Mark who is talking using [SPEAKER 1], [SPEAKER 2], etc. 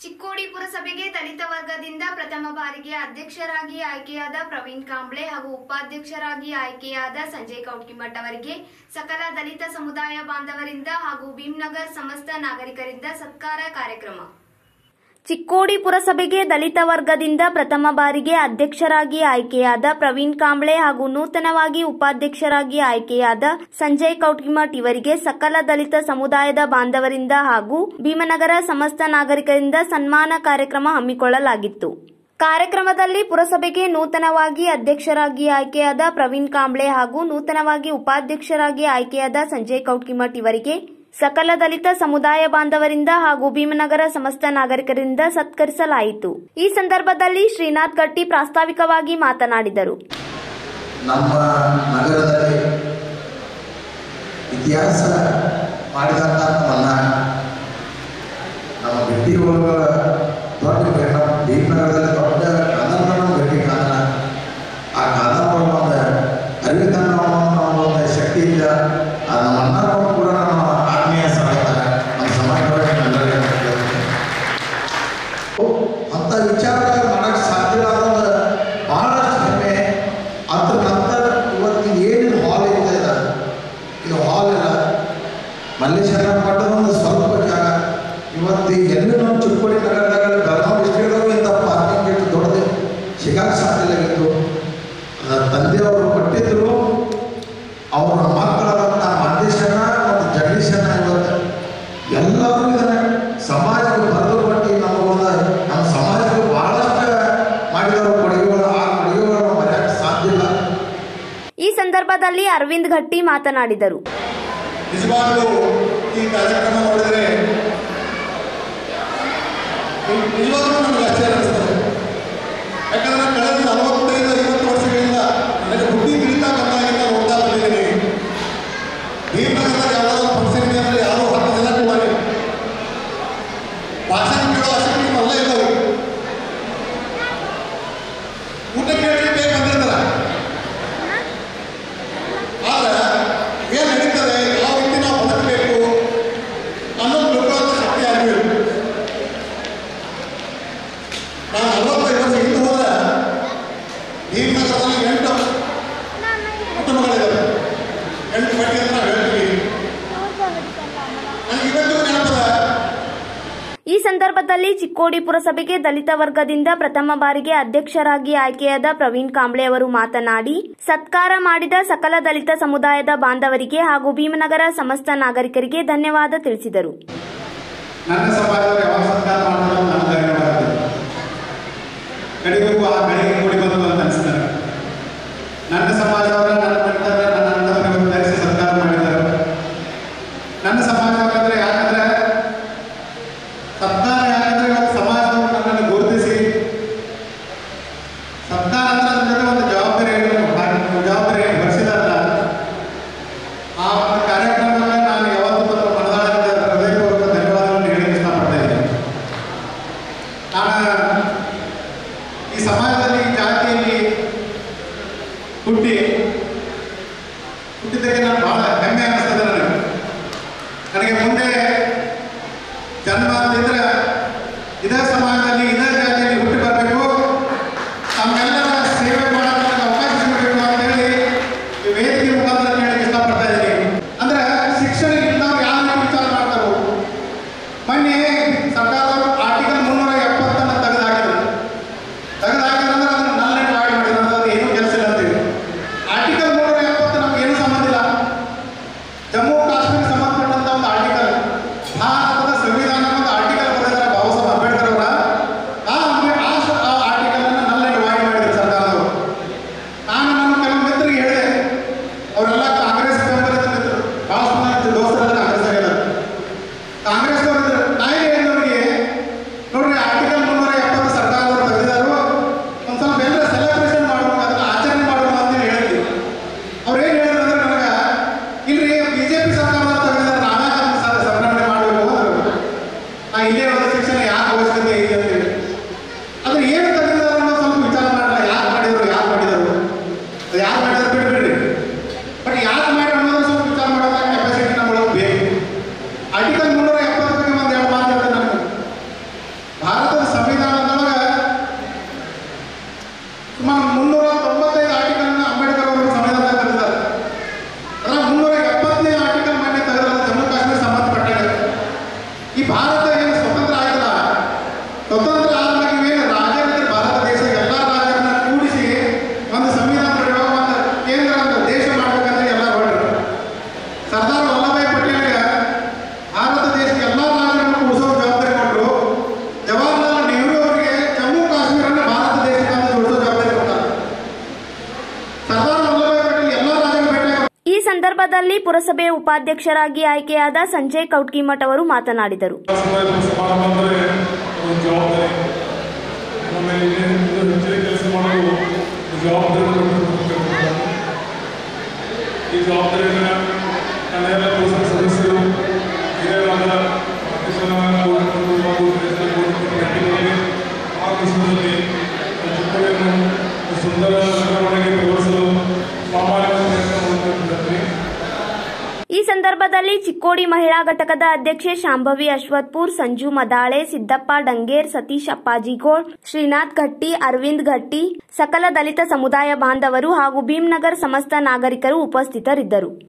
[SPEAKER 1] ಚಿಕ್ಕೋಡಿ ಪುರಸಭೆಗೆ ದಲಿತ ವರ್ಗದಿಂದ ಪ್ರಥಮ ಬಾರಿಗೆ ಅಧ್ಯಕ್ಷರಾಗಿ ಆಯ್ಕೆಯಾದ ಪ್ರವೀಣ್ ಕಾಂಬ್ಳೆ ಹಾಗೂ ಉಪಾಧ್ಯಕ್ಷರಾಗಿ ಆಯ್ಕೆಯಾದ ಸಂಜಯ್ ಕೌಟ್ಕಿಮಠ್ ಅವರಿಗೆ ಸಕಲ ದಲಿತ ಸಮುದಾಯ ಬಾಂಧವರಿಂದ ಹಾಗೂ ಭೀಮ್ನಗರ್ ಸಮಸ್ತ ನಾಗರಿಕರಿಂದ ಸತ್ಕಾರ ಕಾರ್ಯಕ್ರಮ
[SPEAKER 2] ಚಿಕ್ಕೋಡಿ ಪುರಸಭೆಗೆ ದಲಿತ ವರ್ಗದಿಂದ ಪ್ರಥಮ ಬಾರಿಗೆ ಅಧ್ಯಕ್ಷರಾಗಿ ಆಯ್ಕೆಯಾದ ಪ್ರವೀಣ್ ಕಾಂಬ್ಳೆ ಹಾಗೂ ನೂತನವಾಗಿ ಉಪಾಧ್ಯಕ್ಷರಾಗಿ ಆಯ್ಕೆಯಾದ ಸಂಜಯ್ ಕೌಟ್ಕಿಮಠ್ ಇವರಿಗೆ ಸಕಲ ದಲಿತ ಸಮುದಾಯದ ಬಾಂಧವರಿಂದ ಹಾಗೂ ಭೀಮನಗರ ಸಮಸ್ತ ನಾಗರಿಕರಿಂದ ಸನ್ಮಾನ ಕಾರ್ಯಕ್ರಮ ಹಮ್ಮಿಕೊಳ್ಳಲಾಗಿತ್ತು ಕಾರ್ಯಕ್ರಮದಲ್ಲಿ ಪುರಸಭೆಗೆ ನೂತನವಾಗಿ ಅಧ್ಯಕ್ಷರಾಗಿ ಆಯ್ಕೆಯಾದ ಪ್ರವೀಣ್ ಕಾಂಬ್ಳೆ ಹಾಗೂ ನೂತನವಾಗಿ ಉಪಾಧ್ಯಕ್ಷರಾಗಿ ಆಯ್ಕೆಯಾದ ಸಂಜಯ್ ಕೌಟ್ಕಿಮಠ್ ಇವರಿಗೆ ಸಕಲ ದಲಿತ ಸಮುದಾಯ ಬಾಂಧವರಿಂದ ಹಾಗೂ ಭೀಮನಗರ ಸಮಸ್ತ ನಾಗರಿಕರಿಂದ ಸತ್ಕರಿಸಲಾಯಿತು ಈ ಸಂದರ್ಭದಲ್ಲಿ ಶ್ರೀನಾಥ್ ಗಟ್ಟಿ ಪ್ರಾಸ್ತಾವಿಕವಾಗಿ ಮಾತನಾಡಿದರು
[SPEAKER 3] ನಮ್ಮ ನಗರದಲ್ಲಿ ಇತಿಹಾಸ ಮಾಡಿದಂಥ ನಮ್ಮನ್ನ ನಮ್ಮ ಗಟ್ಟಿಗಳ ದೊಡ್ಡ ನಮ್ಮ ಭೀಮನಗರದಲ್ಲಿ ದೊಡ್ಡ ಕದನವನ್ನು ಗಟ್ಟಿ ಕದನ ಆ ಕದನವನ್ನು ಒಂದು ಅರಿವಿತನವನ್ನು ಒಂದು ಶಕ್ತಿಯಿಂದ ಆ ನಮ್ಮ ಅಣ್ಣನವರು ಕೂಡ ನಮ್ಮ ಆತ್ಮೀಯ ಸಮೇತ ನಮ್ಮ ಸಮಾಜವಾಗಿ ನಮ್ಮೆಲ್ಲರಿಗೂ ಹೇಳ್ತೀನಿ. ಅಂತ ವಿಚಾರ ಮಾಡಕ್ ಸಾಧ್ಯ ಆದ ಬಹಳಷ್ಟು ಹೆಮ್ಮೆ ಅದ್ರ ನಂತರ ಇವತ್ತು ಏನು ಹಾಲ್ ಇದೆ ಇದು ಇದು ಹಾಲ್ ಇಲ್ಲ ಮಲ್ಲೇಶ್ವರ ಮಠದೊಂದು ಸ್ವಲ್ಪ ಜಾಗ ಇವತ್ತು ಎಲ್ಲೂ ನಮ್ಮ ಚಿಕ್ಕೋಡಿ ನಗರದಾಗ ಬೆಳಗಾವಿ ಡಿಸ್ಟ್ರಿಕ್ಟ್ದಾಗ ಇಂಥ ಪಾರ್ಕಿಂಗ್ ಇಟ್ಟು ದೊಡ್ಡದು ಸಿಗಕ್ಕೆ ಸಾಧ್ಯ ಆಗಿತ್ತು ಅದರ ತಂದೆಯವರು ಕೊಟ್ಟಿದ್ರು ಅವರ ಮಕ್ಕಳಾದಂಥ ಮಂದೇಶನ ಮತ್ತು ಜಗದೀಶನ ಇವತ್ತು ಎಲ್ಲರೂ ಇದನ್ನ ಸಮಾಜಕ್ಕೆ ಬರೆದು ಕೊಟ್ಟು ನಮಗೊಂದು ನಮ್ಮ ಸಮಾಜಕ್ಕೆ ಬಹಳಷ್ಟು ಮಾಡಿದವರು ಕೊಡುಗೆಗಳು ಆ ಕೊಡುಗೆಗಳನ್ನು ಮರೆಯಕ್ಕೆ ಸಾಧ್ಯ ಇಲ್ಲ
[SPEAKER 2] ಈ ಸಂದರ್ಭದಲ್ಲಿ ಅರವಿಂದ್ ಗಟ್ಟಿ ಮಾತನಾಡಿದರು
[SPEAKER 4] ನಿಜವಾಗ್ಲೂ ಈ ಕಾರ್ಯಕ್ರಮ ನೋಡಿದ್ರೆ ನಿಜವಾಗ್ಲೂ ನಮಗೆ ಅಷ್ಟೇ ಅನಿಸ್ತದೆ ಯಾಕಂದ್ರೆ ಕಳೆದ ನಲವತ್ತೈದು ಐವತ್ತು ವರ್ಷಗಳಿಂದ ನನಗೆ ಬುದ್ಧಿ ತಿಳಿತಾ ಬಂದಾಗಿಂದ ನೋಡ್ತಾ ಬಂದಿದ್ದೀನಿ ಭೀಮನಗರದ ಯಾವುದಾದ್ರು ಫಂಕ್ಷನ್ ಇದೆ ಅಂದರೆ ಯಾರೋ ಹತ್ತು ಜನ ಕೂಡಲಿ ಭಾಷಣ ಕೇಳೋ ಆಸಕ್ತಿ ಅಲ್ಲ ಇದ್ದವು ಊಟ ಕೇಳಿ ಬೇಗ ಬಂದಿರ್ತಾರೆ ಆದ್ರೆ ಏನು ನಡೀತದೆ ಯಾವ ರೀತಿ ನಾವು ಬದುಕಬೇಕು ಅನ್ನೋದು ತಿಳ್ಕೊಳ್ಳೋ ಶಕ್ತಿ ಆಗಿರಬೇಕು ನಾನು ನಲವತ್ತೈದು ವರ್ಷ ಹಿಂದೆ ಹೋದ್ರೆ ಭೀಮನಗರದಲ್ಲಿ ಎಂಟು ಕುಟುಂಬಗಳಿದ್ದಾವೆ ಎಂಟು ಪಟ್ಟಿ ಅಂತ ನಾವು ಹೇಳ್ತೀವಿ ನನಗೆ ಇವತ್ತು ನೆನಪದ
[SPEAKER 2] ಈ ಸಂದರ್ಭದಲ್ಲಿ ಚಿಕ್ಕೋಡಿ ಪುರಸಭೆಗೆ ದಲಿತ ವರ್ಗದಿಂದ ಪ್ರಥಮ ಬಾರಿಗೆ ಅಧ್ಯಕ್ಷರಾಗಿ ಆಯ್ಕೆಯಾದ ಪ್ರವೀಣ್ ಕಾಂಬ್ಳೆ ಅವರು ಮಾತನಾಡಿ ಸತ್ಕಾರ ಮಾಡಿದ ಸಕಲ ದಲಿತ ಸಮುದಾಯದ ಬಾಂಧವರಿಗೆ ಹಾಗೂ ಭೀಮನಗರ ಸಮಸ್ತ ನಾಗರಿಕರಿಗೆ ಧನ್ಯವಾದ ತಿಳಿಸಿದರು
[SPEAKER 4] ನನ್ನ ಸಮಾಜದವರು ಯಾವಾಗ ಸತ್ಕಾರ ಮಾಡ್ತಾರೆ ಅಂತ ನಾನು ಧನ್ಯವಾದ ಕಡಿಬೇಕು ಆ ಕಡೆಗೆ ಕೂಡಿ ಬಂತು ಅಂತ ಅನಿಸ್ತಾರೆ ನನ್ನ ಸಮಾಜದವರ ನನ್ನ ಮನೆಯವರ ನನ್ನ ಅಣ್ಣದವರನ್ನು ಧರಿಸಿ ಸತ್ಕಾರ ಮಾಡಿದ್ದಾರೆ ನನ್ನ ಸಮಾಜದವರಂದ್ರೆ ಯಾಕಂದ್ರೆ ಸತ್ಕಾರ ಯಾಕಂದ್ರೆ ಇವತ್ತು ಸಮಾಜದವರು ನನ್ನನ್ನು ಗುರುತಿಸಿ ಸತ್ಕಾರ ಅಂದ್ರೆ ಅದ್ರ ಜೊತೆ ಒಂದು ಜವಾಬ್ದಾರಿಯನ್ನು ಹಾಕಿ- ಜವಾಬ್ದಾರಿಯನ್ನು ಹೊರಿಸಿದಾರಲ್ಲ ಆ ಒಂದು ಕಾರ್ಯಕ್ರಮಕ್ಕೆ ನಾನು ಯಾವತ್ತೂ ತಮ್ಮ ಮನದಾಳದಿಂದ ಹೃದಯಪೂರ್ವಕ ಧನ್ಯವಾದಗಳನ್ನು ಹೇಳಕ್ಕೆ ಇಷ್ಟಪಡ್ತಾ ಇದ್ದೀನಿ ನಾನು ಈ ಸಮಾಜದಲ್ಲಿ ಈ ಜಾತಿಯಲ್ಲಿ ಹುಟ್ಟಿ ಹುಟ್ಟಿದ್ದಕ್ಕೆ ನಾನು ಬಹಳ ಹೆಮ್ಮೆ ಅನ್ನಿಸ್ತದೆ ನನಗೆ ನನಗೆ ಮುಂದೆ ಜನ್ಮ ಅಂತಿದ್ರೆ ಇದೇ ಸಮಾಜದಲ್ಲಿ ಇದೇ ಜಾತಿಯಲ್ಲಿ ಹುಟ್ಟಿ ಬರಬೇಕು ತಮ್ಮೆಲ್ಲರ ಸೇವೆ ಮಾಡೋಕ್ಕೆ ನನಗೆ ಅವಕಾಶ ಸಿಗಬೇಕು ಅಂತೇಳಿ ಈ ವೇದಿಕೆ ಮುಖಾಂತರ ಹೇಳಕ್ಕೆ ಇಷ್ಟಪಡ್ತಾ ಇದ್ದೀನಿ ಅಂದ್ರೆ ಶಿಕ್ಷಣ ಇಲ್ಲದವ್ರು ಯಾವ ರೀತಿ ವಿಚಾರ ಮಾಡ್ತಾರೋ ಮೊನ್ನೆ ಸರ್ಕಾರದವರು ಆರ್ಟಿಕಲ್ ಮುನ್ನೂರ ಎಪ್ಪತ್ತನ್ನು ತೆಗೆದುಹಾಕಿದ್ರು ತೆಗೆದುಹಾಕಿದ್ರೆ ಅದನ್ನು ನಲ್ಲೆಟ್ ಮಾಡಿ ಮಾಡಿದ್ರು ಅಂದ್ರೆ ಅದು ಏನೂ ಕೆಲಸ ಇಲ್ಲ ಅಂತೀವಿ ಆರ್ಟಿಕಲ್ ಮುನ್ನೂರ ಎಪ್ಪತ್ತು ನಮ್ಗೆ ಏನೂ ಸಂಬಂಧ ಇಲ್ಲ ಜಮ್ಮು ಕಾಶ್ಮೀರ ಸಂಬಂಧಪಟ್ಟಂತ ಒಂದು ಆರ್ಟಿಕಲ್ ಭಾರತದ ಸಂವಿಧಾನ ಒಂದು ಆರ್ಟಿಕಲ್ ಬರೆದಿದ್ದಾರೆ ಬಾಬಾ ಸಾಹೇಬ್ ಅಂಬೇಡ್ಕರ್ ಅವರ ಆ ಅಂಬೆ- ಆ ಸ- ಆ ಆರ್ಟಿಕಲ್ ಅನ್ನು ನಲ್ಲೆಟ್ ಮಾಡಿ ಮಾಡಿದ್ರು ಸರ್ಕಾರದವರು ನಾನು ನನ್ನ ಕೆಲವು ಮಿತ್ರರಿಗೆ ಹೇಳಿದೆ ಅವರೆಲ್ಲ ಕಾಂಗ್ರೆಸ್ ಬೆಂಬಲಿತರಿದ್ರು ಭಾಳ ಮಂದಿ ದೋಸ್ತರೆಲ್ಲ ಕಾಂಗ್ರೆಸ್ ಆಗಿದ್ದಾರೆ ಕಾಂಗ್ರೆಸ್ ಇದ್ರು ನಾ ಏನು ಹೇಳಿದವರಿಗೆ ನೋಡ್ರಿ ಆರ್ಟಿಕಲ್ ಮುನ್ನೂರ ಎಪ್ಪತ್ತು ಸರ್ಕಾರದವರು ತೆಗೆದಿದ್ದಾರೆ ಒಂದು ಸ್ವಲ್ಪ ಎಲ್ಲರ ಸೆಲೆಬ್ರೇಷನ್ ಮಾಡ್ಬೇಕು ಅದನ್ನ ಆಚರಣೆ ಮಾಡ್ಬೇಕು ಅಂತ ಹೇಳಿದ್ವಿ ಅವ್ರು ಏನು ಹೇಳಿದ್ರು ಅಂದ್ರೆ ನನಗೆ ಇಲ್ರಿ ಬಿಜೆಪಿ ಸರ್ಕಾರದವರು ತೆಗೆದಿದ್ದಾರೆ ನಾವೇ ಅದನ್ನ ಸ- ಸಂಭ್ರಮಣೆ ಮಾಡಬೇಕು ಅಂದ್ರು ನಾ ಇಲ್ಲೇ ಒಂದು ಶಿಕ್ಷಣ ಯಾಕೆ ಅವಶ್ಯಕತೆ ಇದೆ ಅಂತೇಳಿ ಆದ್ರೆ ಏನು ತೆಗೆದಿದ್ದಾರೆ ಅನ್ನೋ ಸ್ವಲ್ಪ ವಿಚಾರ ಮಾಡಲ್ಲ ಯಾರು ಮಾಡಿದ್ರು ಯಾರು ಮಾಡಿದರು ಅದು ಯಾರು ಮಾಡಿದ್ರು ಬಿಟ್ಬಿಡ್ರಿ ಬಟ್ ಯಾರು ಮಾಡಿ ಅನ್ನೋದು ಸ್ವಲ್ಪ ವಿಚಾರ ಮಾಡೋದ ಕೆಪಾಸಿಟಿ ನಮ್ಮೊಳಗೆ ಬೇಕು ಆರ್ಟಿಕಲ್ ಮುನ್ನೂರ ಎಪ್ಪತ್ತು ಬಗ್ಗೆ ಒಂದು ಎರಡು ಮಾತು ಹೇಳ್ತೇನೆ ನನಗೆ ಭಾರತ
[SPEAKER 2] ಸಂದರ್ಭದಲ್ಲಿ ಪುರಸಭೆ ಉಪಾಧ್ಯಕ್ಷರಾಗಿ ಆಯ್ಕೆಯಾದ ಸಂಜಯ್ ಕೌಟ್ಕಿಮಠ್ ಅವರು ಮಾತನಾಡಿದರು
[SPEAKER 5] ಸಮಾರಂಭ ಅಂದರೆ ಒಂದು ಜವಾಬ್ದಾರಿ ಆಮೇಲೆ ಇನ್ನೇನು ಹೆಚ್ಚಿನ ಕೆಲಸ ಮಾಡೋದು ಒಂದು ಜವಾಬ್ದಾರಿ ಈ ಜವಾಬ್ದಾರಿಯನ್ನು ನನ್ನೆಲ್ಲ ಪುರಸಭೆ ಸದಸ್ಯರು ಹಿರಿಯರಾದ ಅಧ್ಯಕ್ಷರ ಕೋರ್ಟ್ಗಳು ಹಾಗೂ ದೇಶದ ಕೋರ್ಟ್ಗಳ ವ್ಯಕ್ತಿಗಳಿಗೆ ಆ ವಿಷಯದಲ್ಲಿ ಚಿಕ್ಕವನ್ನು ಸುಂದರ ನಗರವೊಳಗೆ ವಿವರಿಸಲು ಪ್ರಾಮಾಣಿಕ ಪ್ರಯತ್ನ ಮಾಡುತ್ತಿದ್ದಾರೆ
[SPEAKER 2] ಈ ಸಂದರ್ಭದಲ್ಲಿ ಚಿಕ್ಕೋಡಿ ಮಹಿಳಾ ಘಟಕದ ಅಧ್ಯಕ್ಷೆ ಶಾಂಭವಿ ಅಶ್ವತ್ಪುರ್ ಸಂಜು ಮದಾಳೆ ಸಿದ್ದಪ್ಪ ಡಂಗೇರ್ ಸತೀಶ್ ಅಪ್ಪಾಜಿಗೋಳ್ ಶ್ರೀನಾಥ್ ಘಟ್ಟಿ ಅರವಿಂದ್ ಘಟ್ಟಿ ಸಕಲ ದಲಿತ ಸಮುದಾಯ ಬಾಂಧವರು ಹಾಗೂ ಭೀಮ್ನಗರ್ ಸಮಸ್ತ ನಾಗರಿಕರು ಉಪಸ್ಥಿತರಿದ್ದರು